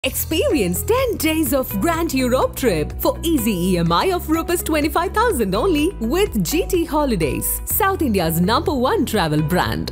Experience 10 days of Grand Europe trip for easy EMI of Rs 25,000 only with GT Holidays, South India's number one travel brand.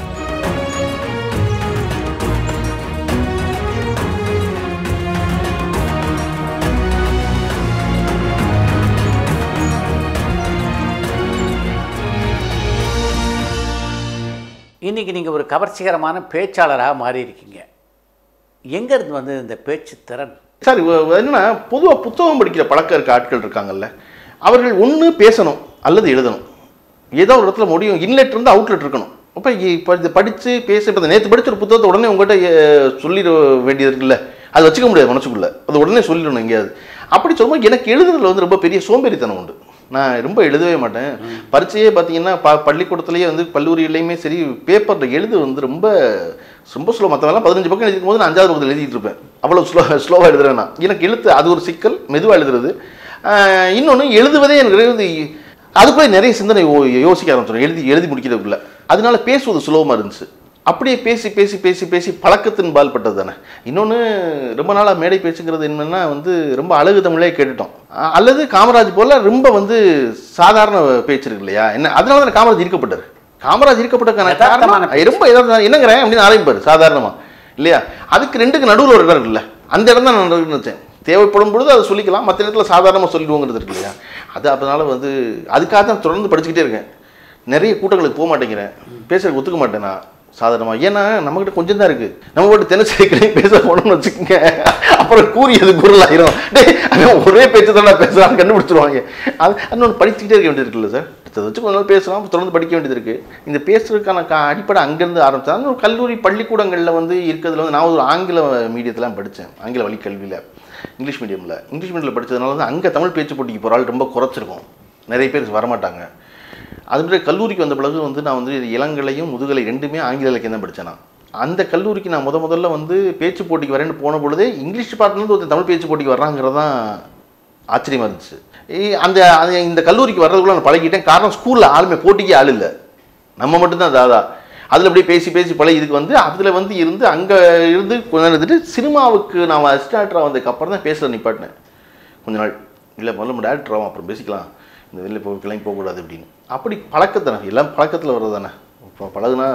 இன்றைக்கி நீங்கள் ஒரு கவர்ச்சிகரமான பேச்சாளராக மாறி இருக்கீங்க எங்கேருந்து வந்து இந்த பேச்சு திறன் சார் இவ- இவ என்னன்னா பொதுவாக புத்தகம் படிக்கிற பழக்கம் இருக்க ஆட்கள் இருக்காங்கல்ல அவர்கள் ஒன்று பேசணும் அல்லது எழுதணும் ஏதோ ஒரு இடத்துல முடியும் இன்லெட் இருந்து அவுட்லெட் இருக்கணும் அப்போ இப்போ இது படித்து பேச இப்போ நேற்று படிச்ச ஒரு புத்தகத்தை உடனே உங்கள்கிட்ட எ, சொல்லிட வேண்டியது இருக்குல்ல அது வச்சுக்க முடியாது மனசுக்குள்ள அது உடனே சொல்லிடணும் எங்கேயாவது அப்படி சொல்லும்போது எனக்கு எழுதுறதுல வந்து ரொம்ப பெரிய சோம்பேறித்தனம் உண்டு நான் ரொம்ப எழுதவே மாட்டேன் பரீட்சையே பார்த்தீங்கன்னா ப பள்ளிக்கூடத்துலேயே வந்து கல்லூரியிலையுமே சரி பேப்பரில் எழுது வந்து ரொம்ப ரொம்ப ஸ்லோ மற்றவெல்லாம் பதினஞ்சு பக்கம் எழுதிக்கும் போது நான் அஞ்சாவது பக்கத்தில் எழுதிட்டு இருப்பேன் அவ்வளோ ஸ்லோ ஸ்லோவாக எழுதுறேன் நான் எனக்கு எழுத்து அது ஒரு சிக்கல் மெதுவாக எழுதுறது இன்னொன்று எழுதுவதே எனக்கு எழுதி அதுக்குள்ளே நிறைய சிந்தனை யோ- யோசிக்க ஆரம்பிச்சிடும் எழுதி எழுதி முடிக்கிறதுக்குள்ள அதனால பேசுவது சுலபமாக இருந்துச்சு அப்படியே பேசி பேசி பேசி பேசி பழக்கத்தின் பால் பட்டது தானே இன்னொன்று ரொம்ப நாளாக மேடை பேச்சுங்கிறது என்னன்னா வந்து ரொம்ப அழகு தமிழே கேட்டுட்டோம் அஹ் அல்லது காமராஜ் போல ரொம்ப வந்து சாதாரண பேச்சு இருக்கு இல்லையா என்ன அதனால தான் காமராஜ் இருக்கப்பட்டார் காமராஜ் இருக்கப்பட்டக்கான யதார்த்தமான காரணம் ரொம்ப யதார்த்தம் என்னங்கிறேன் அப்படின்னு ஆரம்பிப்பார் சாதாரணமா இல்லையா அதுக்கு ரெண்டுக்கு நடுவில் ஒரு இடம் இருக்குல்ல அந்த இடம் தான் நான் நினைச்சேன் தேவைப்படும் பொழுது அதை சொல்லிக்கலாம் மற்ற நேரத்தில் சாதாரணமாக சொல்லிடுவோங்கிறது இருக்கு இல்லையா அது அதனால வந்து அதுக்காக தான் தொடர்ந்து படிச்சுக்கிட்டே இருக்கேன் நிறைய கூட்டங்களுக்கு போக மாட்டேங்கிறேன் பேசுறதுக்கு ஒத்துக்க மாட்டேன் நான் சாதாரணமாக ஏன்னா நம்மகிட்ட கொஞ்சம் தான் இருக்குது நம்ம போட்டு தினசரிக்கலையும் பேச போனோம்னு வச்சுக்கோங்க அப்புறம் கூறியது குரலாயிரும் டேய் அவன் ஒரே பேச்சு தான் பேசுகிறான்னு கண்டுபிடிச்சிருவாங்க அது இன்னொன்று படிச்சுக்கிட்டே இருக்க வேண்டியது இருக்குல்ல சார் அதை வச்சு கொஞ்ச நாள் பேசலாம் அப்புறம் தொடர்ந்து படிக்க வேண்டியது இருக்குது இந்த பேசுறதுக்கான கா அடிப்படை அங்கேருந்து ஆரம்பிச்சா ஒரு கல்லூரி பள்ளிக்கூடங்களில் வந்து இருக்கிறதுல வந்து நான் ஒரு ஆங்கில மீடியத்தெலாம் படித்தேன் ஆங்கில வழி கல்வியில் இங்கிலீஷ் மீடியமில் இங்கிலீஷ் மீடியமில் படித்ததுனால வந்து அங்கே தமிழ் பேச்சு போட்டிக்கு போகிற ஆள் ரொம்ப குறைச்சிருக்கும் நிறைய பேர் வரமாட்டாங்க அது மாதிரி கல்லூரிக்கு வந்த பிறகு வந்து நான் வந்து இளங்கலையும் முதுகலை ரெண்டுமே ஆங்கில இலக்கியம் தான் படித்தேன் நான் அந்த கல்லூரிக்கு நான் முத முதல்ல வந்து பேச்சு போட்டிக்கு வரேன்னு போன பொழுதே இங்கிலீஷ் டிபார்ட்மெண்ட் ஒருத்தர் தமிழ் பேச்சு போட்டிக்கு வர்றாங்கிறது தான் ஆச்சரியமா இருந்துச்சு ஏய், அந்த அது இந்த கல்லூரிக்கு வர்றதுக்குள்ள நான் பழகிட்டேன் காரணம் ஸ்கூலில் ஆளுமே போட்டிக்கு ஆள் இல்லை நம்ம மட்டும்தான் தாதா அதில் அப்படியே பேசி பேசி பழகி இதுக்கு வந்து அதில் வந்து இருந்து அங்கே இருந்து கொஞ்ச நேரம் இருந்துட்டு சினிமாவுக்கு நான் அசிஸ்டாக்டராக வந்ததுக்கு அப்புறம் தான் பேசுகிற நிப்பாட்டினேன் கொஞ்ச நாள் இல்லை முதல்ல நம்ம டேரக்டர் ஆகும் அப்புறம் பேசிக்கலாம் இந்த வெளியில் போய் கிளம்பி போகக்கூடாது அப்படின்னு அப்படி பழக்கத்தானே எல்லாம் பழக்கத்தில் வர்றது தானே இப்போ பழகுனா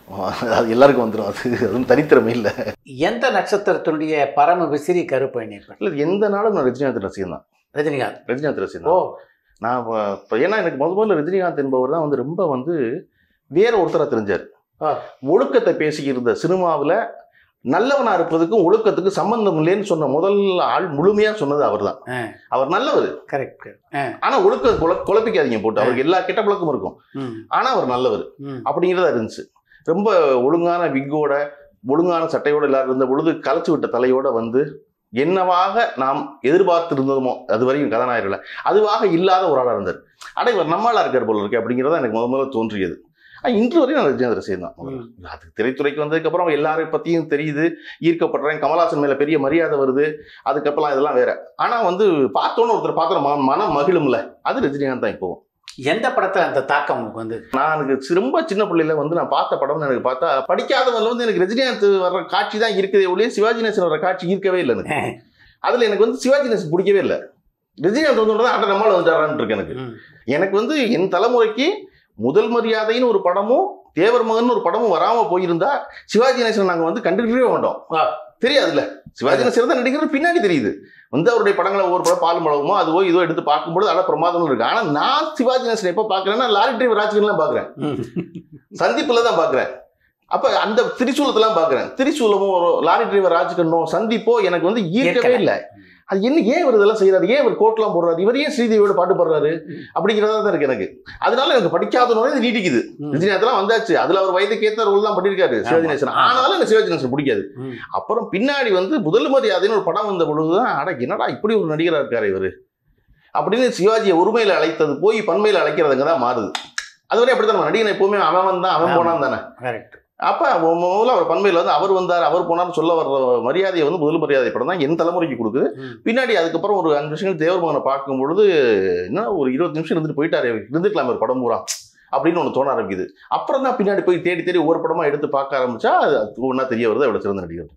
அது எல்லாருக்கும் வந்துடும் அது அதுவும் தனித்திறமை இல்லை எந்த நட்சத்திரத்தினுடைய பரம விசிறி கருப்பயணியப்பன் இல்லை எந்த நாளும் நான் ரஜினிகாந்த் ரசிகன் தான் ரஜினிகாந்த் ரஜினிகாந்த் ரசிகன் ஓ தான் நான் இப்போ ஏன்னா எனக்கு முத முதல்ல ரஜினிகாந்த் என்பவர் தான் வந்து ரொம்ப வந்து வேற ஒருத்தராக தெரிஞ்சார் ஆ. ஒழுக்கத்தை பேசியிருந்த சினிமாவில் நல்லவனா இருப்பதுக்கும் ஒழுக்கத்துக்கும் சம்பந்தம் இல்லைன்னு சொன்ன முதல் ஆள் முழுமையா சொன்னது அவர்தான் ஆ. அவர் நல்லவர் கரெக்ட் ஆனா ஒழுக்க குல- குழப்பிக்காதீங்க போட்டு அவருக்கு எல்லா கெட்ட பழக்கமும் இருக்கும் ம் ஆனா அவர் நல்லவர் ம் அப்படிங்கிறதா இருந்துச்சு ரொம்ப ஒழுங்கான விக்கோட ஒழுங்கான சட்டையோட எல்லாரும் இருந்த பொழுது கலைச்சு விட்ட தலையோட வந்து என்னவாக நாம் எதிர்பார்த்திருந்தோமோ அது வரையும் கதாநாயகர்ல அதுவாக இல்லாத ஒரு ஆளா இருந்தார் அட இவர் நம்மளா இருக்கார் போல இருக்கு அப்படிங்கிறதா எனக்கு முத முதல்ல தோன்றியது ஆனா, இன்று வரையும் நான் ரஜினேந்திர ரசிகன் தான் ம். அது திரைத்துறைக்கு வந்ததுக்கப்புறம் எல்லாரையும் பற்றியும் தெரியுது ஈர்க்கப்படுறேன் கமலாசன் மேலே பெரிய மரியாதை வருது அதுக்கப்புறம் இதெல்லாம் வேற ஆனால் வந்து பார்த்தோன்னு ஒருத்தர் பார்த்தோம் ம மனம் மகிழும்ல அது ரஜினிகாந்த் தான் இப்போ எந்த படத்துல அந்த தாக்கம் உங்களுக்கு வந்து நான் எனக்கு சி- ரொம்ப சின்ன பிள்ளையில வந்து நான் பார்த்த படம்னு எனக்கு பார்த்தா படிக்காதவன்ல வந்து எனக்கு ரஜினிகாந்த் வர்ற காட்சி தான் இருக்குதே ஒழிய சிவாஜி நேசன் வர்ற காட்சி ஈர்க்கவே இல்லை எனக்கு அதில் எனக்கு வந்து சிவாஜி நேசன் பிடிக்கவே இல்லை ரஜினிகாந்த் வந்து தான் அட நம்மளால் வந்துட்டாரான்னு இருக்கு எனக்கு ம். எனக்கு வந்து என் தலைமுறைக்கு முதல் மரியாதைன்னு ஒரு படமும் தேவர் மகன் ஒரு படமும் வராம போயிருந்தா சிவாஜி கணேசன் நாங்க வந்து கண்டுக்கவே மாட்டோம் ஆ. தெரியாதுல்ல சிவாஜி கணேசன் தான் நடிக்கிறது பின்னாடி தெரியுது வந்து அவருடைய படங்களை ஒவ்வொரு படம் பால் மழகுமோ அதுவோ இதோ எடுத்து பார்க்கும்போது அட பிரமாதம் இருக்கு ஆனா நான் சிவாஜி கணேசன் எப்போ பார்க்கறேன்னா லாரி டிரைவர் ராஜ்கன்லாம் பார்க்கறேன் ம். சந்திப்புல தான் பார்க்கறேன் அப்ப அந்த திரிசூலத்தெல்லாம் பார்க்கறேன் திரிசூலமும் ஒரு லாரி டிரைவர் ராஜ்கண்ணோ சந்திப்போ எனக்கு வந்து ஈர்க்கவே ஈர்க்கல. இல்லை அது என்ன ஏன் இவர் இதெல்லாம் செய்யறாரு ஏன் இவர் கோட்லாம் போடுறாரு இவர் ஏன் ஸ்ரீதேவியோட பாட்டு பாடுறாரு அப்படிங்கிறதா தான் இருக்கு எனக்கு அதனால எனக்கு படிக்காத நோய் இது நீட்டிக்குது ம். ரஜினிகாந்த்லாம் வந்தாச்சு அதுல அவர் வயதுக்கு ஏத்த ரோல் தான் பண்ணியிருக்காரு சிவாஜி நேசன் ஆமா. ஆனாலும் எனக்கு சிவாஜி நேசன் பிடிக்காது ம். அப்புறம் பின்னாடி வந்து முதல் மரியாதைன்னு ஒரு படம் வந்த பொழுதுதான் அட என்னடா இப்படி ஒரு நடிகரா இருக்காரு இவரு அப்படின்னு சிவாஜியை ஒருமையில அழைத்தது போய் பன்மையில அழைக்கிறதுங்க தான் மாறுது அதுவரை அப்படித்தான் நம்ம நடிகன் எப்பவுமே அவன் வந்தான் அவன் ஆமா. போனான் தானே கரெக்ட் அப்ப மு- முதல்ல அவர் பன்மையில வந்து அவர் வந்தார் அவர் போனார்னு சொல்ல வர்ற மரியாதையை வந்து முதல் மரியாதை படம் தான் என் தலைமுறைக்கு கொடுக்குது ம். பின்னாடி அதுக்கப்புறம் ஒரு அஞ்சு வருஷங்கள் தேவர் மகனை பார்க்கும் பொழுது என்ன ஒரு இருபது நிமிஷம் இருந்துட்டு போயிட்டாரு இருந்துக்கலாம் ஒரு படம் பூரா அப்படின்னு ஒன்று தோண ஆரம்பிக்குது அப்புறம் தான் பின்னாடி போய் தேடி தேடி ஒவ்வொரு படமா எடுத்து பார்க்க ஆரம்பிச்சா அது ஒன்றா தெரிய வருது அவ்வளோ சிறந்த நடிகர்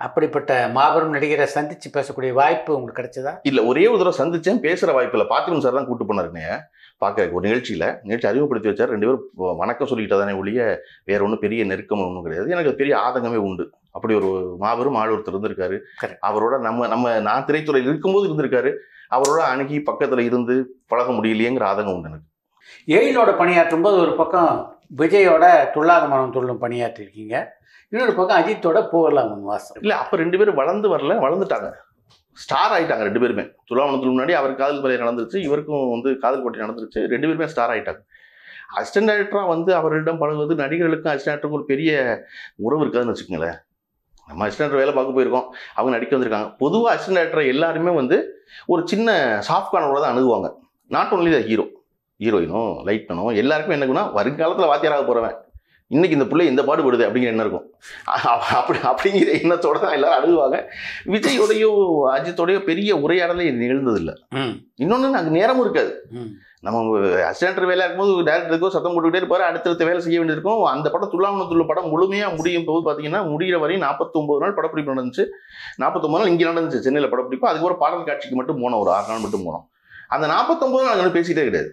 அப்படிப்பட்ட மாபெரும் நடிகரை சந்திச்சு பேசக்கூடிய வாய்ப்பு உங்களுக்கு கிடைச்சதா இல்ல ஒரே ஒரு தடவை சந்திச்சேன் பேசுற வாய்ப்பு இல்லை பார்த்திபன் சார் தான் கூட்டு போனாருங்க பார்க்க ஒரு நிகழ்ச்சியில நிகழ்ச்சி அறிமுகப்படுத்தி வச்சார் ரெண்டு பேரும் வ- வணக்கம் சொல்லிக்கிட்டா தானே ஒழிய வேற ஒன்றும் பெரிய நெருக்கம் ஒன்றும் கிடையாது எனக்கு அது பெரிய ஆதங்கமே உண்டு அப்படி ஒரு மாபெரும் ஆள் ஒருத்தர் இருந்திருக்காரு Correct. அவரோட நம்ம நம்ம நான் திரைத்துறையில் இருக்கும்போது இருந்திருக்காரு அவரோட அணுகி பக்கத்துல இருந்து பழக முடியலையேங்கிற ஆதங்கம் உண்டு எனக்கு எழிலோட பணியாற்றும் போது ஒரு பக்கம் விஜயோட துள்ளாத மனம் துள்ளும் பணியாற்றிருக்கீங்க இன்னொரு பக்கம் அஜித்தோட பூவெல்லாம் முன் வாசம் இல்ல அப்ப ரெண்டு பேரும் வளர்ந்து வரல வளர்ந்துட்டாங்க ஸ்டார் ஆயிட்டாங்க ரெண்டு பேருமே துலாவனத்துக்கு முன்னாடி அவர் காதல் பலையை நடந்துருச்சு இவருக்கும் வந்து காதல் போட்டி நடந்துருச்சு ரெண்டு பேருமே ஸ்டார் ஆயிட்டாங்க அசிஸ்டன்ட் டைரக்டரா வந்து அவரிடம் பழகுவது நடிகர்களுக்கும் அசிஸ்டன்ட் டைரக்டருக்கும் ஒரு பெரிய உறவு இருக்காதுன்னு வச்சுக்கோங்களேன் நம்ம அசிஸ்டன்ட் வேலை பார்க்க போயிருக்கோம் அவங்க நடிக்க வந்திருக்காங்க பொதுவாக அசிஸ்டன்ட் டைரக்டர் எல்லாருமே வந்து ஒரு சின்ன சாஃப்ட் கார்னரோட தான் அணுகுவாங்க நாட் ஒன்லி த ஹீரோ ஹீரோயினோ லைட்னோ எல்லாருக்குமே என்னக்குன்னா வருங்காலத்தில் வாத்தியாராக போகிறவன் இன்னைக்கு இந்த பிள்ளை இந்த பாடுபடுது அப்படிங்கிற எண்ணம் இருக்கும் அ- அப்படி அப்படிங்கிற எண்ணத்தோட தான் எல்லாரும் அணுகுவாங்க விஜயோடையோ அஜித்தோடையோ பெரிய உரையாடலே நிகழ்ந்ததில்லை ம் இன்னொன்று அங்கே நேரமும் இருக்காது ம் நம்ம அசிஸ்டன்ட் வேலையா இருக்கும்போது டேரக்டருக்கோ சத்தம் போட்டுக்கிட்டே இருப்பாரு அடுத்தடுத்த வேலை செய்ய வேண்டியிருக்கும் அந்த படம் துள்ளாமணத்துள்ள படம் முழுமையாக முடியும் போது பார்த்தீங்கன்னா முடிகிற வரையும் நாற்பத்தொம்பது நாள் படப்பிடிப்பு நடந்துச்சு நாற்பத்தொம்பது நாள் இங்கே நடந்துச்சு சென்னையில் படப்பிடிப்பு அதுக்கப்புறம் பாடல் காட்சிக்கு மட்டும் போனோம் ஒரு ஆறு நாள் மட்டும் போனோம் அந்த நாற்பத்தொம்பது நாள் நாங்கள் பேசிட்டே கிடையாது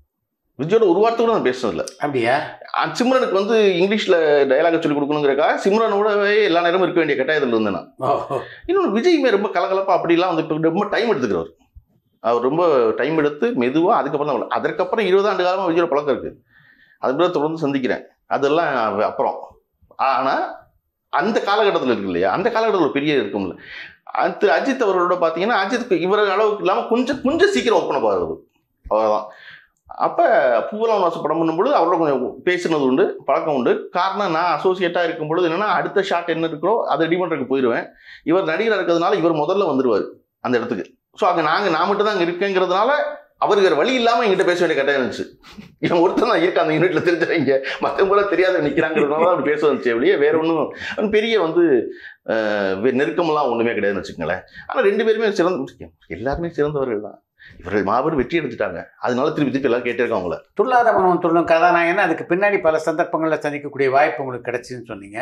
விஜயோட ஒரு வார்த்தை கூட நான் பேசுனதில்ல அப்படியா அஹ் சிம்ரனுக்கு வந்து இங்கிலீஷில் டயலாக சொல்லி கொடுக்கணுங்கிறக்காக சிம்ரனோடவே எல்லா நேரமும் இருக்க வேண்டிய கட்டாயத்தில் இருந்தேன் நான் ஓ இன்னொன்று விஜய்மே ரொம்ப கலகலப்பா அப்படிலாம் வந்து இப்போ ரொம்ப டைம் எடுத்துக்கிறவர் அவர் ரொம்ப டைம் எடுத்து மெதுவாக அதுக்கப்புறம் தான் வள- அதற்கப்புறம் இருபது ஆண்டு காலமாக விஜயோட பழக்கம் இருக்குது அது பிறகு தொடர்ந்து சந்திக்கிறேன் அதெல்லாம் அவ- அப்புறம் ஆனால் அந்த காலகட்டத்தில் இருக்கு இல்லையா அந்த காலகட்டத்தில் ஒரு பெரிய இருக்கும்ல அடுத்து அஜித் அவர்களோட பார்த்தீங்கன்னா அஜித் இவர் அளவுக்கு இல்லாமல் கொஞ்சம் கொஞ்சம் சீக்கிரம் ஒர்க் பண்ண பாரு அவ்வளோதான் அப்போ பூவலாம் வாசம் படம் பண்ணும்பொழுது அவரோட கொஞ்சம் பேசுனது உண்டு பழக்கம் உண்டு காரணம் நான் அசோசியேட்டாக இருக்கும் பொழுது என்னன்னா அடுத்த ஷாட் என்ன இருக்கோ அதை ரெடி பண்ணுறதுக்கு போயிடுவேன் இவர் நடிகராக இருக்கிறதுனால இவர் முதல்ல வந்துடுவார் அந்த இடத்துக்கு ஸோ அங்கே நாங்கள் நான் மட்டும் தான் அங்கே இருக்கேங்கிறதுனால அவருக்கு வேறு வழி இல்லாமல் எங்கிட்ட பேச வேண்டிய கட்டாயம் இருந்துச்சு இவன் ஒருத்தன் தான் இருக்க அந்த யூனிட்ல தெரிஞ்சவங்க மற்ற கூட தெரியாத நிற்கிறாங்கிறதுனால தான் அப்படி பேச வந்துச்சு அப்படியே வேற ஒன்றும் பெரிய வந்து அஹ், வே- நெருக்கமெல்லாம் ஒன்றுமே கிடையாதுன்னு வச்சுக்கோங்களேன் ஆனால் ரெண்டு பேருமே சிறந்த எல்லாருமே சிறந்தவர்கள் தான் இவர்கள் மாபெரும் வெற்றி எடுத்துட்டாங்க அதனால திருப்பி திருப்பி எல்லாம் கேட்டே இருக்காங்க அவங்கள துள்ளாத மனம் துள்ளும் கதாநாயகன் அதுக்கு பின்னாடி பல சந்தர்ப்பங்களில் சந்திக்கக்கூடிய வாய்ப்பு உங்களுக்கு கிடைச்சுன்னு சொன்னீங்க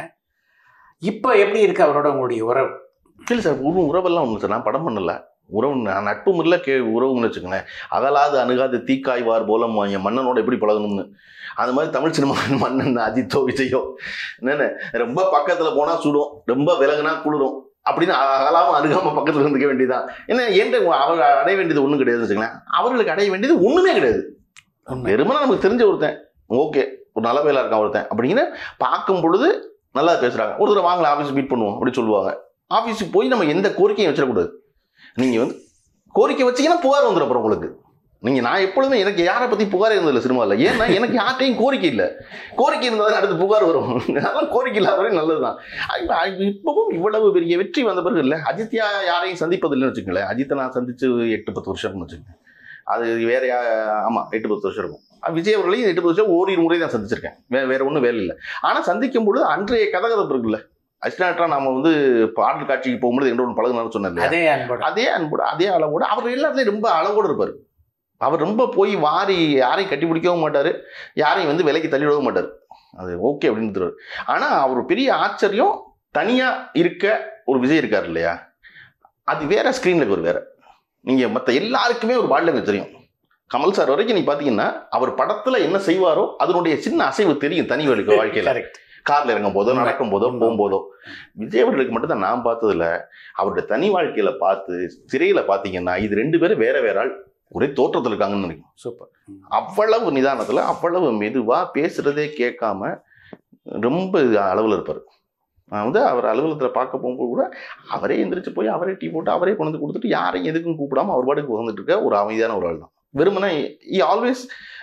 இப்போ எப்படி இருக்கு அவரோட உங்களுடைய உறவு இல்லை சார் உறவு உறவெல்லாம் ஒன்று சார் நான் படம் பண்ணல உறவு நான் நட்பும் இல்லை கே உறவுன்னு வச்சுக்கோங்களேன் அகலாது அணுகாது தீக்காய்வார் போல என் மன்னனோட எப்படி பழகணும்னு அந்த மாதிரி தமிழ் சினிமா மன்னன் அஜித்தோ விஜயோ என்னென்ன ரொம்ப பக்கத்தில் போனால் சுடும் ரொம்ப விலகுனா குளிரும் அப்படின்னு அகலாம அணுகாம பக்கத்தில் இருந்துக்க வேண்டியதான் ஏன்னா என்கிட்ட அவர் அடைய வேண்டியது ஒன்றும் கிடையாதுன்னு வச்சுக்கோங்களேன் அவர்களுக்கு அடைய வேண்டியது ஒன்றுமே கிடையாது உண்மை. வெறுமனே நமக்கு தெரிஞ்ச ஒருத்தன் ஓகே ஒரு நல்ல வேலை இருக்கான் ஒருத்தன் அப்படின்னு பார்க்கும் பொழுது நல்லா பேசுகிறாங்க ஒரு தடவை வாங்கல ஆஃபீஸ் மீட் பண்ணுவோம் அப்படி சொல்லுவாங்க ஆஃபீஸுக்கு போய் நம்ம எந்த கோரிக்கையும் வச்சிடக்கூடாது நீங்கள் வந்து கோரிக்கை வச்சீங்கன்னா புகார் வந்துடும் அப்புறம் உங்களுக்கு நீங்கள் நான் எப்பொழுதுமே எனக்கு யாரை பற்றி புகார் இருந்ததில்லை சினிமாவில் ஏன்னா எனக்கு யார்ட்டையும் கோரிக்கை இல்லை கோரிக்கை இருந்தால் தான் அடுத்து புகார் வரும் அதெல்லாம் கோரிக்கை இல்லாத வரையும் நல்லது தான் இப்பவும் இவ்வளவு பெரிய வெற்றி வந்த பிறகு இல்லை அஜித்யா யாரையும் சந்திப்பதில்லைன்னு வச்சுக்கோங்களேன் அஜித்தை நான் சந்திச்சு எட்டு பத்து வருஷம்னு வச்சுக்கோங்க அது வேற யா ஆமாம் எட்டு பத்து வருஷம் இருக்கும் அஹ் விஜய் அவர்களையும் எட்டு பத்து வருஷம் ஓரிரு முறை தான் சந்திச்சிருக்கேன் வே வேற ஒன்றும் வேலை இல்லை ஆனால் சந்திக்கும் பொழுது அன்றைய கதகதப்பு இருக்குல்ல அஸ்டாட்டா நாம வந்து பாடல் காட்சிக்கு போகும்போது என்ற ஒன்று பழகுனாலும் சொன்னேன் இல்லையா? அதே அன்போட அதே அன்போட அதே அளவோட அவர் எல்லாத்துலேயும் ரொம்ப அளவோடு இருப்பார் அவர் ரொம்ப போய் வாரி யாரையும் கட்டி பிடிக்கவும் மாட்டார் யாரையும் வந்து விலைக்கு தள்ளிவிடவும் மாட்டார் அது ஓகே அப்படின்னு தருவார் ஆனால் அவர் பெரிய ஆச்சரியம் தனியாக இருக்க ஒரு விஜய் இருக்கார் இல்லையா அது வேற ஸ்க்ரீனில் ஒரு வேற நீங்கள் மற்ற எல்லாருக்குமே ஒரு பாடல் எனக்கு தெரியும் கமல் சார் வரைக்கும் நீ பார்த்தீங்கன்னா அவர் படத்தில் என்ன செய்வாரோ அதனுடைய சின்ன அசைவு தெரியும் தனி வாழ்க்கை வாழ்க்கையில் கரெக்ட் கார்ல இறங்கும் போதோ உண்மை. நடக்கும் போதோ உண்மை. போகும்போதோ விஜய் அவர்களுக்கு மட்டும் தான் நான் பார்த்ததுல அவருடைய தனி வாழ்க்கையில பார்த்து திரையில பாத்தீங்கன்னா இது ரெண்டு பேரும் வேற வேற ஆள் ஒரே தோற்றத்தில் இருக்காங்கன்னு நினைக்கும் சூப்பர் அவ்வளவு நிதானத்துல அவ்வளவு மெதுவா பேசுறதே கேட்காம ரொம்ப அளவில் இருப்பார் நான் வந்து அவர் அலுவலகத்தில் பார்க்க போகும்போது கூட அவரே எந்திரிச்சு போய் அவரே டீ போட்டு அவரே கொண்டு வந்து கொடுத்துட்டு யாரையும் எதுக்கும் கூப்பிடாம அவர் பாட்டுக்கு வந்துட்டு இருக்க ஒரு அமைதியான ஒரு ஆள் தான் வெறுமனே ஈ always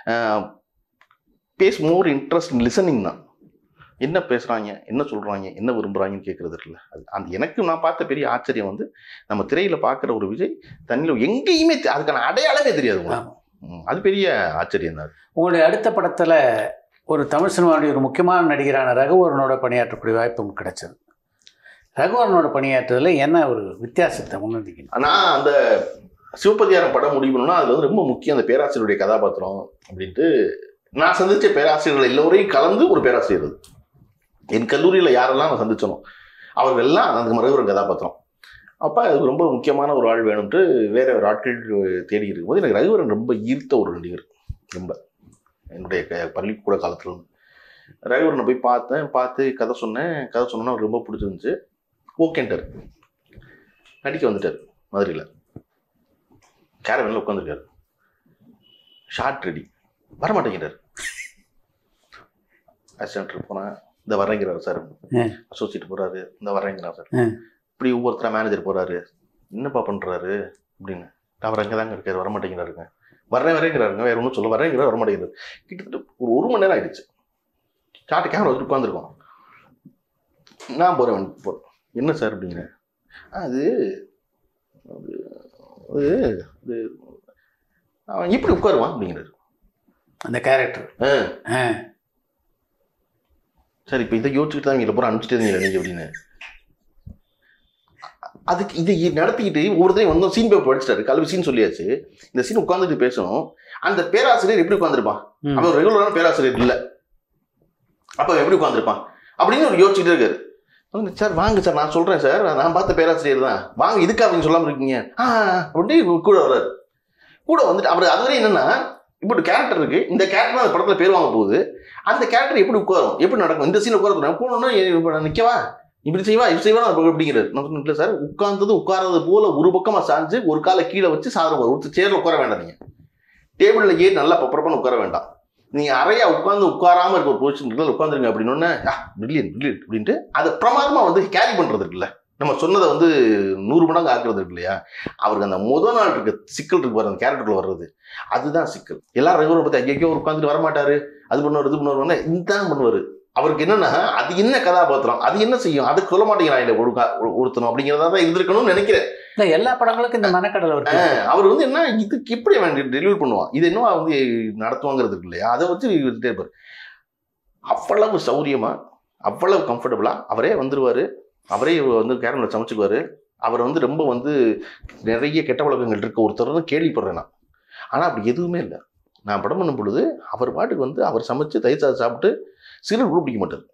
pays more interest listening தான் என்ன பேசுகிறாங்க என்ன சொல்கிறாங்க என்ன விரும்புகிறாங்கன்னு கேட்குறது இருக்குல்ல அது அந்த எனக்கு நான் பார்த்த பெரிய ஆச்சரியம் வந்து நம்ம திரையில் பார்க்குற ஒரு விஜய் தண்ணியில் எங்கேயுமே தெ- அதுக்கான அடையாளமே தெரியாது உங்களுக்கு. ஆமா. ம், அது பெரிய ஆச்சரியம் தான் உங்களுடைய அடுத்த படத்தில் ஒரு தமிழ் சினிமாவுடைய ஒரு முக்கியமான நடிகரான ரகுவரனோட பணியாற்றக்கூடிய வாய்ப்பு உங்களுக்கு கிடைச்சது ரகுவரனோட பணியாற்றுறதுல என்ன ஒரு வித்தியாசத்தை முன்னெடுக்கணும் நான் அந்த சிவபதியாரம் படம் முடிவு பண்ணணும்னா அதில் வந்து ரொம்ப முக்கியம் அந்த பேராசிரியருடைய கதாபாத்திரம் அப்படின்ட்டு நான் சந்திச்ச பேராசிரியர்கள் எல்லோரையும் கலந்து ஒரு பேராசிரியர் அது என் கல்லூரியில் யாரெல்லாம் நான் சந்திச்சனோ அவர்கள் எல்லாம் அந்த ரகுவரன் கதாபாத்திரம் அப்போ அது ரொம்ப முக்கியமான ஒரு ஆள் வேணும்ட்டு வேற ஒரு ஆட்கள் தேடி இருக்கும்போது எனக்கு ரகுவரன் ரொம்ப ஈர்த்த ஒரு நடிகர் ரொம்ப என்னுடைய க- பள்ளிக்கூட காலத்துல இருந்து ரகுவரனை போய் பார்த்தேன் பார்த்து கதை சொன்னேன் கதை சொன்னோன்னா அவருக்கு ரொம்ப பிடிச்சிருந்துச்சு ஓகேன்ட்டார் நடிக்க வந்துட்டார் மதுரையில் கேரவனில் உட்காந்துருக்காரு ஷார்ட் ரெடி வரமாட்டேங்கிறார் அசிஸ்டன்ட் போனேன் இந்த வரேங்கிறார் சார் ம். அசோசியேட் போறாரு இந்த வரேங்கிறார் சார் ம். இப்படி ஒவ்வொருத்தரா மேனேஜர் போறாரு என்னப்பா பண்றாரு அப்படின்னு அவர் அங்கே தாங்க இருக்காரு வரமாட்டேங்கிறாருங்க வரேன் வரேங்கிறாருங்க வேற ஒன்றும் சொல்ல வரேங்கிறார் வரமாட்டேங்கிறாரு கிட்டத்தட்ட ஒரு ஒரு மணி நேரம் ஆயிடுச்சு ஷார்ட் கேமரா வச்சுட்டு உட்காந்துருக்கோம் நான் போகிறேன் போகிறேன் என்ன சார் அப்படிங்கிறேன் அது அது அது அது அவன் இப்படி உட்காருவான் அப்படிங்கிறாரு அந்த கேரக்டர் ஆ சார் இப்போ இதை யோசிச்சுட்டு தான் இங்கே பூரா அனுப்பிச்சிட்டே இருந்தீங்க நீங்கள் அப்படின்னு அதுக்கு இதை நடத்திக்கிட்டு ஒவ்வொருத்தரையும் வந்து சீன் பேப்பர் படிச்சிட்டாரு கல்வி சீன் சொல்லியாச்சு இந்த சீன் உட்காந்துட்டு பேசணும் அந்த பேராசிரியர் எப்படி உட்காந்துருப்பான் ம். அவன் ரெகுலரான பேராசிரியர் இல்லை அப்போ அவன் எப்படி உட்காந்துருப்பான் அப்படின்னு ஒரு யோசிச்சுட்டே இருக்காரு வந்து, சார் வாங்க சார் நான் சொல்கிறேன் சார் நான் பார்த்த பேராசிரியர் தான் வாங்க இதுக்கு அப்படின்னு சொல்லாமல் இருக்கீங்க ஆ அப்படின்னு கூட வர்றாரு கூட வந்துட்டு அவர் அதுவரை என்னன்னா இப்படி கேரக்டர் இருக்கு இந்த கேரக்டர் அந்த படத்தில் பேர் வாங்க போகுது அந்த கேரக்டர் எப்படி உட்காரும் எப்படி நடக்கும் இந்த சீன் உட்கார போகணும்னா நிற்கவா இப்படி செய்வா இப்படி செய்வா நான் அப்படிங்கிறாரு நான் சொன்னேன் இல்லை சார் உட்கார்ந்தது உட்கார்றது போல ஒரு பக்கமா சாஞ்சு ஒரு காலை கீழே வச்சு சாதம் ஒரு சேர்ல உட்கார வேண்டாம் நீங்க டேபிள்ல ஏறி நல்லா பப்பரப்பன்னு உட்கார வேண்டாம் நீங்க அறையா உட்கார்ந்து உட்காராம இருக்க ஒரு பொசிஷன் இருக்குல்ல உட்காந்துருங்க அப்படின்னு பிரில்லியன் பிரில்லியன் அப்படின்ட்டு அதை பிரமாதமா வந்து கேரி பண்றது இருக்குல்ல நம்ம சொன்னதை வந்து நூறு மடங்கு ஆக்குறது இருக்கு இல்லையா அவருக்கு அந்த முத நாள் இருக்க சிக்கல் இருக்கு பாரு அந்த கேரக்டர்ல வர்றது அதுதான் சிக்கல் எல்லாரும் ரெகுலர் பத்தி ஐயோ உட்காந்துட்டு வரமாட்டாரு அது பண்ணுவார் இது பண்ணுவார் இதுதான் பண்ணுவாரு அவருக்கு என்னன்னா அது என்ன கதாபாத்திரம் அது என்ன செய்யும் அது சொல்ல மாட்டேங்கிறான் இல்லை ஒழுங்கா ஒருத்தனும் அப்படிங்கிறதா தான் இருந்திருக்கணும்னு நினைக்கிறேன் இல்லை எல்லா படங்களுக்கும் இந்த மெனக்கடலை இருக்கு அவர் வந்து என்ன இதுக்கு எப்படி அவன் டெலிவரி பண்ணுவான் இது என்னவா வந்து நடத்துவாங்கிறது இருக்கு இல்லையா அதை வச்சு இருந்துட்டே இருப்பார் அவ்வளவு சௌரியமா அவ்வளவு கம்ஃபர்டபுளா அவரே வந்துருவாரு அவரே வந்து கேரமில் சமைச்சுக்குவாரு அவர் வந்து ரொம்ப வந்து நிறைய கெட்ட பழக்கங்கள் இருக்க ஒருத்தர் தான் கேள்விப்படுறேன் நான் ஆனால் அப்படி எதுவுமே இல்லை நான் படம் பண்ணும் பொழுது அவர் பாட்டுக்கு வந்து அவர் சமைச்சு தயிர் சாதம் சாப்பிட்டு சிறு கூட பிடிக்க மாட்டார்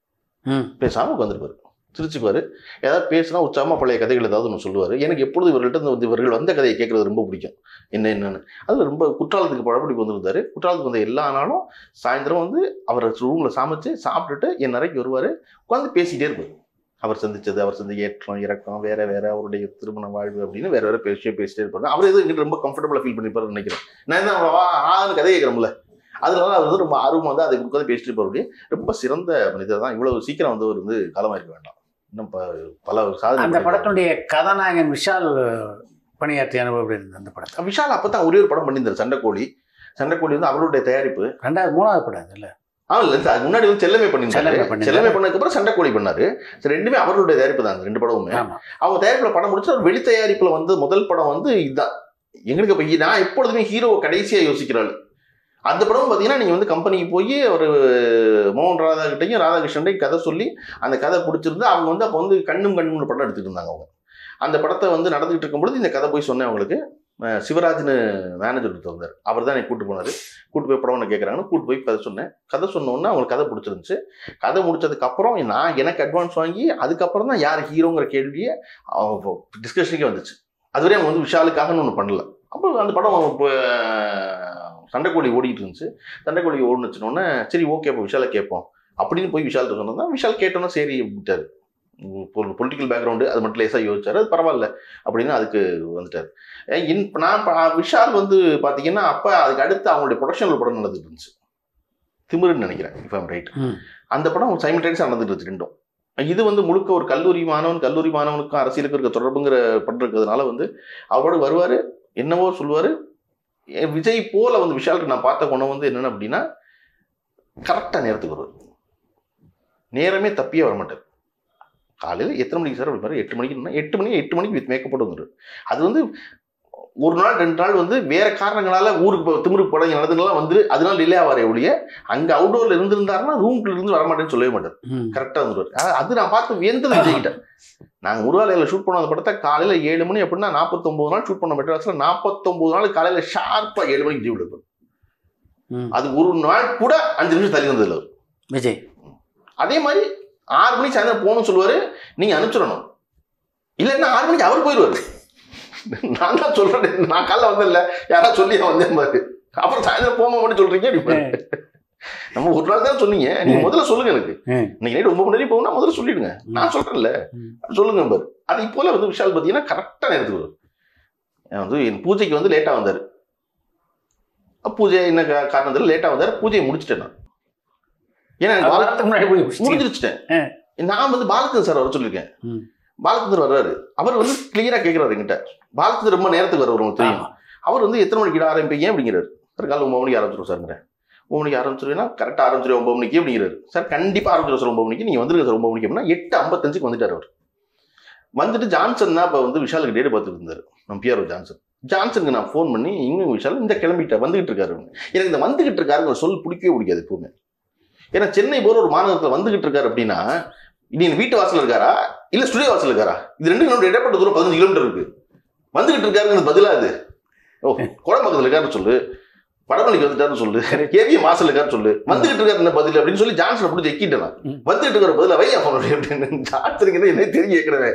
ம் பேசாமல் உட்காந்துருப்பாரு சிரிச்சுக்குவார் ஏதாவது பேசினா உற்சாகமாக பழைய கதைகள் ஏதாவது ஒன்று சொல்லுவார் எனக்கு எப்பொழுது இவர்கள்ட்ட இருந்து வந்து இவர்கள் வந்த கதையை கேட்குறது ரொம்ப பிடிக்கும் என்ன என்னன்னு அது ரொம்ப குற்றாலத்துக்கு பழப்படி வந்திருந்தாரு குற்றாலத்துக்கு வந்த எல்லா நாளும் சாயந்தரம் வந்து அவர் ரூமில் சமைச்சு சாப்பிட்டுட்டு என் அறைக்கு வருவார் உட்காந்து பேசிகிட்டே இருப்பார் அவர் சந்திச்சது அவர் சந்தி ஏற்றம் இறக்கம் வேற வேற அவருடைய திருமண வாழ்வு அப்படின்னு வேற வேற பேசியே பேசிட்டே இருப்பாரு அவர் எதுவும் எங்கிட்ட ரொம்ப கம்ஃபர்டபுளாக ஃபீல் பண்ணிப்பாருன்னு நினைக்கிறேன் நான் தான் வா ஆன்னு கதை கேட்குறோம்ல அதனால அவர் வந்து ரொம்ப ஆர்வமாக வந்து அதை உட்காந்து பேசிட்டு இருப்பாரு ரொம்ப சிறந்த மனிதர் தான் இவ்வளவு சீக்கிரம் வந்து அவர் வந்து காலமாயிருக்க வேண்டாம் இன்னும் ப- பல சாதனை அந்த பண்ணிருக்காரு. படத்தினுடைய கதாநாயகன் விஷால் பணியாற்றிய அனுபவம் எப்படி இருந்தது அந்த படத்தில் விஷால் அப்பதான் ஒரே ஒரு படம் பண்ணியிருந்தார் சண்டைக்கோழி சண்டைக்கோழி வந்து அவருடைய தயாரிப்பு ரெண்டாவது மூணாவது படம் இல்லை ஆமா இல்ல சார் அதுக்கு முன்னாடி வந்து செல்லமே பண்ணியிருந்தாரு செல்லமே பண்ணியிருந்தாரு. செல்லமே பண்ணதுக்கு அப்புறம் சண்டைக்கோழி பண்ணாரு சரி ரெண்டுமே அவருடைய தயாரிப்பு தான் அந்த ரெண்டு படமுமே ஆமாம் அவங்க தயாரிப்புல படம் முடிச்சு அவர் வெளி தயாரிப்புல வந்து முதல் படம் வந்து இதுதான் எங்களுக்கு இப்போ நான் எப்பொழுதுமே ஹீரோ கடைசியா யோசிக்கிறாள் அந்த படம் பார்த்தீங்கன்னா நீங்கள் வந்து கம்பெனிக்கு போய் ஒரு மோகன் ராதாகிட்டையும் ராதாகிருஷ்ணன்டையும் கதை சொல்லி அந்த கதை பிடிச்சிருந்து அவங்க வந்து அப்போ வந்து கண்ணும் கண்ணும் படம் எடுத்துட்டு இருந்தாங்க அவங்க அந்த படத்தை வந்து நடந்துகிட்டு இருக்கும்பொழுது இந்த கதை போய் சொன்னேன் அவங்களுக்கு அஹ் சிவராஜ்னு மேனேஜர் ஒருத்தர் வந்தார் அவர் தான் என்னை கூட்டு போனார் கூட்டு போய் படம் ஒன்று கேட்குறாங்கன்னு கூட்டு போய் கதை சொன்னேன் கதை சொன்ன உடனே அவங்களுக்கு கதை பிடிச்சிருந்துச்சு கதை முடிச்சதுக்கு அப்புறம் நான் எனக்கு அட்வான்ஸ் வாங்கி அதுக்கப்புறம் தான் யார் ஹீரோங்கிற கேள்வியே அவங்க டிஸ்கஷனுக்கே வந்துச்சு அதுவரை அவங்க வந்து விஷாலுக்காகன்னு ஒன்று பண்ணல அப்போ அந்த படம் இப்போ சண்டைக்கோழி ஓடிட்டு இருந்துச்சு சண்டைக்கோழி ஓடுனுச்சுனோடனே சரி ஓகே அப்போ விஷாலை கேட்போம் அப்படின்னு போய் விஷால்கிட்ட சொன்னது தான் விஷால் கேட்டோன்னா சரி விட்டார் பொலிட்டிக்கல் பேக்ரவுண்டு அது மட்டும் லேசாக யோசிச்சார் அது பரவாயில்ல அப்படின்னு அதுக்கு வந்துட்டார் ஏன் இன் இப்ப நான் ப- விஷால் வந்து பார்த்தீங்கன்னா அப்போ அதுக்கு அடுத்து அவங்களுடைய ப்ரொடக்ஷனில் படம் நடந்துட்டு இருந்துச்சு திமிருன்னு நினைக்கிறேன் இப்போ ரைட் ம் அந்த படம் சைமல்டேனியஸாக நடந்துட்டு இருந்துச்சு ரெண்டும் இது வந்து முழுக்க ஒரு கல்லூரி மாணவன் கல்லூரி மாணவனுக்கும் அரசியலுக்கு இருக்க தொடர்புங்கிற படம் இருக்கிறதுனால வந்து அவரோட வருவார் என்னவோ சொல்லுவார் விஜய் போல வந்து விஷாலுக்கு நான் பார்த்த குணம் வந்து என்னென்ன அப்படின்னா கரெக்டாக நேரத்துக்கு வருவார் நேரமே தப்பியே வர மாட்டார் காலையில் எத்தனை மணிக்கு சார் அப்படி எட்டு மணிக்கு எட்டு மணி எட்டு மணிக்கு வித் மேக்கப் போட்டு வந்துடும் அது வந்து ஒரு நாள் ரெண்டு நாள் வந்து வேற காரணங்களால ஊருக்கு போ- திமிருக்கு படம் நடந்ததுனால வந்து அதனால டிலே ஆவாரே ஒழிய அங்கே அவுடோரில் இருந்திருந்தாருன்னா ரூம்குள்ள இருந்து வரமாட்டேன்னு சொல்லவே மாட்டார் ம் கரெக்டாக வந்துருவார் அ- அது நான் பார்த்து வியந்தது விஜய்கிட்ட நாங்கள் முருகாலையில் ஷூட் பண்ண அந்த படத்தை காலையில் ஏழு மணி அப்படின்னா நாற்பத்தொம்போது நாள் ஷூட் பண்ண மெட்ராஸில் நாற்பத்தொம்போது நாள் காலையில் ஷார்ப்பாக ஏழு மணிக்கு ஜீவில் இருப்பார் ம் அது ஒரு நாள் கூட அஞ்சு நிமிஷம் தள்ளி வந்ததில்ல அவர் விஜய் அதே மாதிரி ஆறு மணிக்கு சாயந்தரம் போகணும்னு சொல்லுவாரு நீங்க அனுப்பிச்சிடணும் இல்லைன்னா ஆறு மணிக்கு அவர் போயிடுவாரு நான் தான் சொல்றேன் நான் காலைல வந்தேன்ல யாராவது சொல்லி நான் வந்தேன் பாரு அப்புறம் சாயந்தரம் போக மட்டும் சொல்றீங்க அப்படிம்பாரு. நம்ம ஒரு நாள் தான் சொன்னீங்க நீங்க முதல்ல சொல்லுங்க எனக்கு ம். இன்னைக்கு நைட் ஒன்பது மணி வரைக்கும் போகணும் முதல்ல சொல்லிடுங்க நான் சொல்றேன்ல ம். சொல்லுங்க பாரு அது போல வந்து விஷால் பார்த்தீங்கன்னா கரெக்டாக நேரத்துக்கு வரும் அவன் வந்து என் பூஜைக்கு வந்து லேட்டாக வந்தார் பூஜை என்ன கா- காரணத்தில் லேட்டாக வந்தார் பூஜையை முடிச்சிட்டேன் நான் ஏன்னா எனக்கு பால- வாரத்துக்கு முன்னாடி போய் முடிச்சிட்டீங்க. முடிஞ்சிருச்சிட்டேன் ஆ. நான் வந்து பாலச்சந்தர் சார் வர சொல்லியிருக்கேன் ம். பாலச்சந்தர் வர்றாரு அவர் வந்து கிளியரா கேட்கிறாரு என்கிட்ட பாலச்சந்தர் ரொம்ப நேரத்துக்கு வர உங்களுக்கு தெரியும் ஆமா. அவர் வந்து எத்தனை மணிக்கு இட ஆரம்பிப்பீங்க அப்படிங்கிறாரு சார் காலைல ஒன்பது மணிக்கு ஆரம்பிச்சிடும் சார்ங்கிறேன் ஒன்பது மணிக்கு ஆரம்பிச்சிருவேன்னா கரெக்டாக ஆரம்பிச்சிடும் ஒன்பது மணிக்கு அப்படிங்கிறாரு சார் கண்டிப்பாக ஆரம்பிச்சிடும் சார் ஒன்பது மணிக்கு நீங்கள் வந்துருங்க சார் ஒன்பது மணிக்கு அப்படின்னா எட்டு ஐம்பத்தஞ்சுக்கு வந்துட்டார் அவர் வந்துட்டு ஜான்சன் தான் இப்போ வந்து விஷாலுக்கு டேட் பார்த்துட்டு இருந்தார் நம்ம பிஆர்ஓ ஜான்சன் ஜான்சனுக்கு நான் ஃபோன் பண்ணி இங்கே விஷால் இந்த கிளம்பிட்ட வந்துகிட்டு இருக்காரு அப்படின்னு. எனக்கு இந்த வந்துகிட்டு இருக்காருங்கிற சொல் பிடிக்கவே பிடிக்காது எப்பவுமே ஏன்னா சென்னை போல ஒரு மாநகரத்தில் வந்துகிட்டு இருக்காரு அப்படின்னா நீ வீட்டு வாசல் இருக்காரா இல்ல ஸ்டுடியோ வாசல் இருக்காரா இது ரெண்டு கிலோமீட்டர் இடைப்பட்ட தூரம் பதினஞ்சு கிலோமீட்டர் இருக்கு வந்துகிட்டு இருக்காருங்கிறது பதிலா அது ஓ குடம்பக்கத்தில் இருக்காருன்னு சொல்லு படமணிக்கு வந்துட்டாருன்னு சொல்லு கேவிஎம் வாசல் இருக்காரு சொல்லு வந்துகிட்டு இருக்காரு என்ன பதில் அப்படின்னு சொல்லி ஜான்சனை பிடிச்சி எக்கிட்டேன் நான். ம். வந்துகிட்டு இருக்கிற பதில வையா ஃபோன் அப்படின்னு ஜான்சனுக்கு என்ன தெரியும் கேட்கிறவே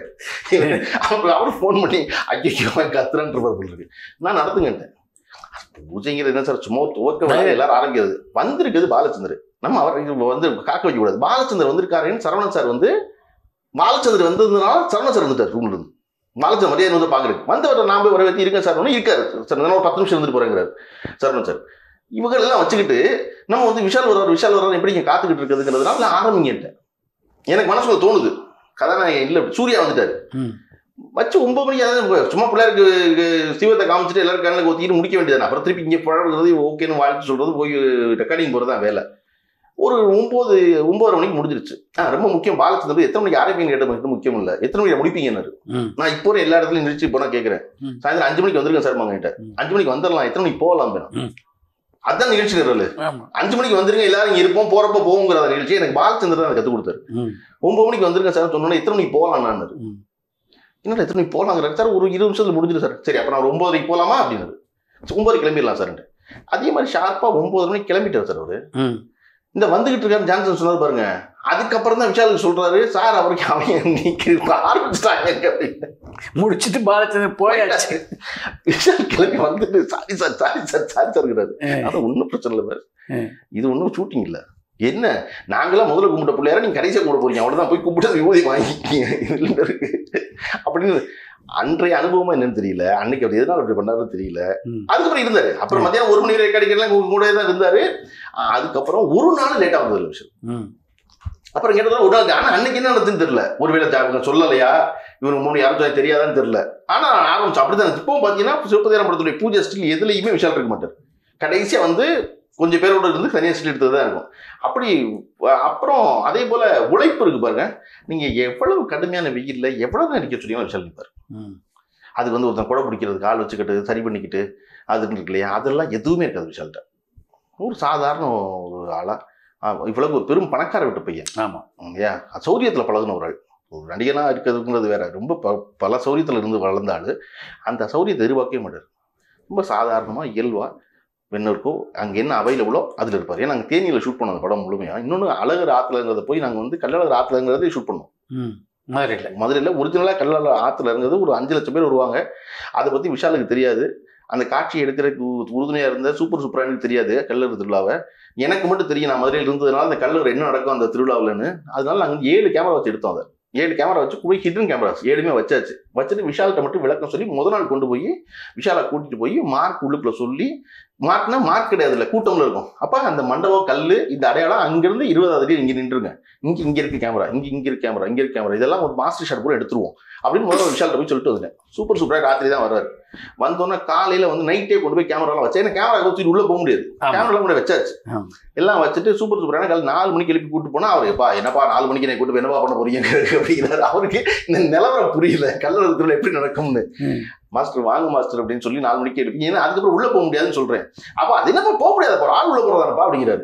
அவர் அவர் ஃபோன் பண்ணி ஐயோ கத்துறான்ற போல இருக்கு நான் நடத்துங்கட்டேன் பூஜைங்கிறது என்ன சார் சும்மா ஒரு துவக்க விழா எல்லாரும் ஆரம்பிக்கிறது வந்திருக்குது பாலச்சந்தர் நம்ம அவர் இங்க வந்து காக்க வைக்க கூடாது பாலச்சந்தர் வந்திருக்காருன்னு சரவணன் சார் வந்து பாலச்சந்தர் வந்ததுனால சரவணன் சார் வந்துட்டார் ரூம்ல இருந்து பாலச்சந்தர் மரியாதை வந்து பாக்குறேன் வந்தவரை நான் போய் வர வைத்து இருக்கேன் சார் ஒன்று இருக்காரு சார் நான் ஒரு பத்து நிமிஷம் இருந்துட்டு போறேங்கிறாரு சரவணன் சார் இவங்க எல்லாம் வச்சுக்கிட்டு நம்ம வந்து விஷால் வர்றாரு விஷால் வர்றாரு எப்படி இங்க காத்துக்கிட்டு இருக்கிறதுங்கிறதுனால நான் ஆரம்பிங்கன்ட்டேன் எனக்கு மனசுக்குள்ள தோணுது கதாநாயகன் இல்லை சூர்யா வந்துட்டாரு ம். வச்சு ஒன்பது மணிக்கு அதாவது சும்மா பிள்ளைருக்கு சிவத்தை காமிச்சிட்டு எல்லாரும் கண்ணில் ஒத்திட்டு முடிக்க வேண்டியது அப்புறம் திருப்பி இங்கே பழகுறது ஓகேன்னு வாழ்த்து சொல்றது போய் ரெக்கார்டிங் போகிறது தான் வேலை ஒரு ஒம்பது ஒம்பது மணிக்கு முடிஞ்சிருச்சு ஆ ரொம்ப முக்கியம் பாலச்சந்திர எத்தனை மணிக்கு ஆரம்பிங்க கேட்ட மட்டும் முக்கியம் இல்லை எத்தனை மணிக்கு முடிப்பீங்கன்னு ம். நான் இப்போ எல்லா இடத்துலையும் நிறுத்தி இப்போ நான் கேட்குறேன் ம். சாயந்தரம் அஞ்சு மணிக்கு வந்துருங்க சார் மங்கிட்ட ம். அஞ்சு மணிக்கு வந்துடலாம் எத்தனை மணிக்கு போகலாம் ம். அதான் நிகழ்ச்சி நிரல் ஆமா. அஞ்சு மணிக்கு வந்துருங்க எல்லாரும் இங்க இருப்போம் போறப்ப போகுங்கிற அந்த நிகழ்ச்சி எனக்கு பாலச்சந்திரன் தான் கற்றுக் கொடுத்தாரு ம். ஒன்பது மணிக்கு வந்துருங்க சார் சொன்னோன்னே எத்தனை மணிக்கு போகலாம் நான் ம். என்னடா எத்தனை மணிக்கு போகலாங்கிறாரு சார் ஒரு இருபது நிமிஷத்துல முடிஞ்சிடும் சார் சரி அப்போ நான் ஒரு ஒன்பதரைக்கு போகலாமா அப்படின்னாரு சரி, ஒன்பது கிளம்பிடலாம் சார் அதே மாதிரி ஷார்ப்பாக ஒன்பது மணிக்கு கிளம்பிட்டார் சார் அவரு ம். இந்த வந்துகிட்டு இருக்காரு ஜான்சன் சொன்னார் பாருங்க அதுக்கப்புறம் தான் விஷாலுக்கு சொல்றாரு சார் அவருக்கு அவன் நீக்கு ஆரம்பிச்சிட்டாங்க அப்படின்னு முடிச்சிட்டு பாலச்சந்தர் போயாச்சு விஷால் கிளம்பி வந்துட்டு sorry sir sorry sir sorry சார்ங்கிறாரு ம். அது ஒன்றும் பிரச்சனை இல்லை பாரு ம். இது ஒன்றும் ஷூட்டிங் இல்லை என்ன நாங்களாம் முதல்ல கும்பிட்ட பிள்ளையார நீங்க கடைசியாக கும்பிட போறீங்க அவ்வளவுதான் போய் கும்பிட்டு விபூதி வாங்கிக்கிங்க இதுல இருக்கு அப்படின்னு அன்றைய அனுபவமா என்னன்னு தெரியல அன்னைக்கு அவர் எதனால அப்படி பண்ணாருன்னு தெரியல ம். அதுக்கப்புறம் இருந்தாரு அப்புறம் மத்தியானம் ஒரு மணி வரை கிடைக்கலாம் கூட தான் இருந்தாரு ஆஹ் அதுக்கப்புறம் ஒரு நாள் லேட்டா வந்தது விஷயம் ம். அப்புறம் கேட்டதா ஒரு நாள் ஆனா அன்னைக்கு என்ன நடந்துன்னு தெரியல ஒருவேளை ஜாபகம் சொல்லலையா இவனுக்கு மூணு யாரும் சொல்லி தெரியாதான்னு தெரியல ஆனா ஆரம்பிச்சு அப்படிதான் இப்பவும் பாத்தீங்கன்னா சிவபதியாரம் படத்துடைய பூஜை ஸ்டில் எதுலையுமே விஷால் இருக்க மாட்டார் கடைசியா வந்து கொஞ்சம் பேரோட இருந்து தனியாக ஸ்டில் எடுத்தது தான் இருக்கும் அப்படி அஹ், அப்புறம் அதே போல உழைப்பு இருக்கு பாருங்க நீங்க எவ்வளவு கடுமையான வெயில்ல எவ்வளவு நடிக்க சொன்னீங்களோ விஷால் நிற்பார் ம். அது வந்து ஒருத்தன் குடை பிடிக்கிறதுக்கு ஆள் வச்சுக்கிட்டு சரி பண்ணிக்கிட்டு அது இருக்கு இல்லையா அதெல்லாம் எதுவுமே இருக்காது விஷால்கிட்ட ஒரு சாதாரண ஒரு ஆளா ஆஹ், இவ்வளவு ஒரு பெரும் பணக்கார விட்டு பையன் ஆமா இல்லையா சௌரியத்தில் பழகுன ஒரு ஆள் ஒரு நடிகனா இருக்கிறதுங்கிறது வேற ரொம்ப ப பல சௌரியத்தில் இருந்து வளர்ந்த ஆள் அந்த சௌரியத்தை எதிர்பார்க்கவே மாட்டார் ரொம்ப சாதாரணமாக இயல்பாக என்ன இருக்கோ அங்கே என்ன அவைலபிளோ அதில் இருப்பார் ஏன்னா நாங்கள் தேனியில் ஷூட் பண்ணோம் அந்த படம் முழுமையாக இன்னொன்று அழகர் ஆற்றுலங்கிறத போய் நாங்கள் வந்து கல்லழகர் ஆற்றுலங்கிறதே ஷூட் பண்ணோம் ம். மதுரையில் மதுரையில் ஒரிஜினலாக கல்லழகர் ஆற்றுல இருந்தது ஒரு அஞ்சு லட்சம் பேர் வருவாங்க அதை பற்றி விஷாலுக்கு தெரியாது அந்த காட்சி எடுக்கிறதுக்கு உறுதுணையாக இருந்த சூப்பர் சூப்பரானுக்கு தெரியாது கல்லர் திருவிழாவை எனக்கு மட்டும் தெரியும் நான் மதுரையில் இருந்ததுனால அந்த கல்லர் என்ன நடக்கும் அந்த திருவிழாவில்னு அதனால நாங்கள் ஏழு கேமரா வச்சு எடுத்தோம் அதை ஏழு கேமரா வச்சு போய் ஹிடன் கேமராஸ் ஏழுமே வச்சாச்சு வச்சுட்டு விஷால்கிட்ட மட்டும் விளக்கம் சொல்லி முத நாள் கொண்டு போய் விஷாலை கூட்டிட்டு போய் மார்க் உள்ளுக்குள்ள சொல்லி மார்க்னா மார்க் கிடையாது இல்லை கூட்டம்ல இருக்கும் அப்போ அந்த மண்டபம் கல் இந்த அடையாளம் அங்கிருந்து இருபதாவது அடி இங்கே நின்றுங்க இங்க இங்க இருக்கு கேமரா இங்க இங்க இருக்கு கேமரா இங்க இருக்கு கேமரா இதெல்லாம் ஒரு மாஸ்டர் ஷாட் கூட எடுத்துருவோம் அப்படின்னு முதல்ல விஷால்கிட்ட போய் சொல்லிட்டு வந்தேன் சூப்பர் சூப்பராக ராத்திரி தான் வர்றாரு வந்தோன்னே காலையில வந்து நைட்டே கொண்டு போய் கேமராலாம் வச்சேன் ஏன்னா கேமரா தூக்கிட்டு உள்ள போக முடியாது ஆமா. கேமராலாம் கூட வச்சாச்சு ஆமா. எல்லாம் வச்சுட்டு சூப்பர் சூப்பரான காலை நாலு மணிக்கு எழுப்பி கூட்டு போனா அவர் எப்பா என்னப்பா நாலு மணிக்கு என்னை கூட்டு போய் என்னப்பா பண்ண போறீங்க அப்படிங்கிறாரு அவருக்கு இந்த நிலவரம் புரியல கல்லூரத்துல எப்படி நடக்கும்னு ம். மாஸ்டர் வாங்க மாஸ்டர் அப்படின்னு சொல்லி நாலு மணிக்கு எடுப்பீங்க ஏன்னா அதுக்கப்புறம் உள்ள போக முடியாதுன்னு சொல்றேன் அப்ப அது என்னப்பா போக முடியாது ஒரு ஆள் உள்ள போறதானப்பா அப்படிங்கிறாரு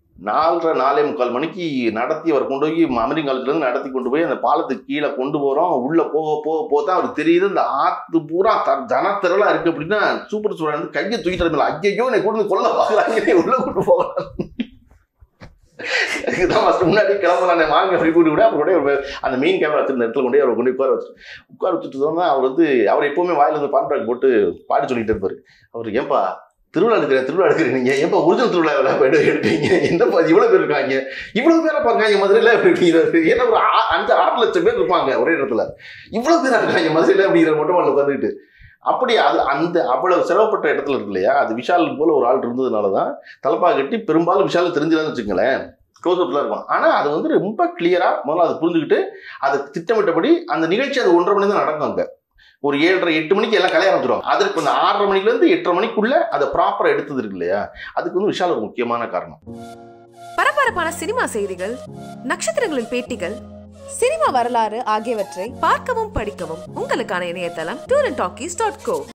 நாலரை நாலே முக்கால் மணிக்கு நடத்தி அவர் கொண்டு போய் அமெரிக்கன் காலேஜ்ல இருந்து நடத்தி கொண்டு போய் அந்த பாலத்துக்கு கீழே கொண்டு போறோம் உள்ள போக போக போக தான் அவருக்கு தெரியுது இந்த ஆத்து பூரா த- ஜனத்திரளா இருக்கு அப்படின்னா சூப்பர் சூப்பர் வந்து கையை தூக்கிட்டு ஐயோ என்னை கொண்டு வந்து கொல்ல பாக்குறாங்க உள்ள கொண்டு போகலாம் இதுதான் first முன்னாடி கிளம்பலாம் வாங்க அப்படி கூட்டி விட அப்புறம் கூட ஒரு அந்த மெயின் கேமரா வச்சிருந்த இடத்துல கொண்டு போய் அவர் கொண்டு போய் உட்கார வச்சு உட்கார வச்சுட்டு தான் அவர் வந்து அவர் எப்பவுமே வாயில இருந்து பான் போட்டு பாடி சொல்லிட்டு இருப்பாரு அவர் ஏன்பா திருவிழா எடுக்கிறேன் திருவிழா எடுக்கிறேன் நீங்க ஏன்பா ஒரிஜினல் திருவிழா போயிட்டு எடுப்பீங்க என்னப்பா இவ்வளவு பேர் இருக்காங்க இவ்வளவு பேரை பார்க்காங்க மதுரையில அப்படிங்கிறாரு ஏன்னா ஒரு ஆ- அஞ்சு ஆறு லட்சம் பேர் இருப்பாங்க ஒரே இடத்துல இவ்வளவு பேர் இருக்காங்க மதுரையில அப்படிங்கிற மொட்டை மாடல உட்காந்துக்கிட்டு அப்படி அது அந்த அவ்வளவு செலவுப்பட்ட இடத்துல இருக்கு இல்லையா அது விஷால் போல ஒரு ஆள் இருந்ததுனால தான் தலப்பா கட்டி பெரும்பாலும் விஷால் தெரிஞ்சுதான்னு வச்சுங்களேன் க்ளோஸ்அப்ல இருக்கும் ஆனா அது வந்து ரொம்ப கிளியரா முதல்ல அதை புரிஞ்சுக்கிட்டு அதை திட்டமிட்டபடி அந்த நிகழ்ச்சி அது ஒன்றரை மணி தான் நடக்கும் அங்க ஒரு ஏழரை எட்டு மணிக்கு எல்லாம் கல்யாணம் ஆரம்பிச்சிருவாங்க அதற்கு அந்த ஆறரை மணில இருந்து எட்டரை மணிக்குள்ள அதை ப்ராப்பரா எடுத்தது இருக்கு இல்லையா அதுக்கு வந்து விஷால் ஒரு முக்கியமான காரணம் பரபரப்பான சினிமா செய்திகள் நட்சத்திரங்களின் பேட்டிகள் சினிமா வரலாறு ஆகியவற்றை பார்க்கவும் படிக்கவும் உங்களுக்கான இணையதளம் tour and talkies dot go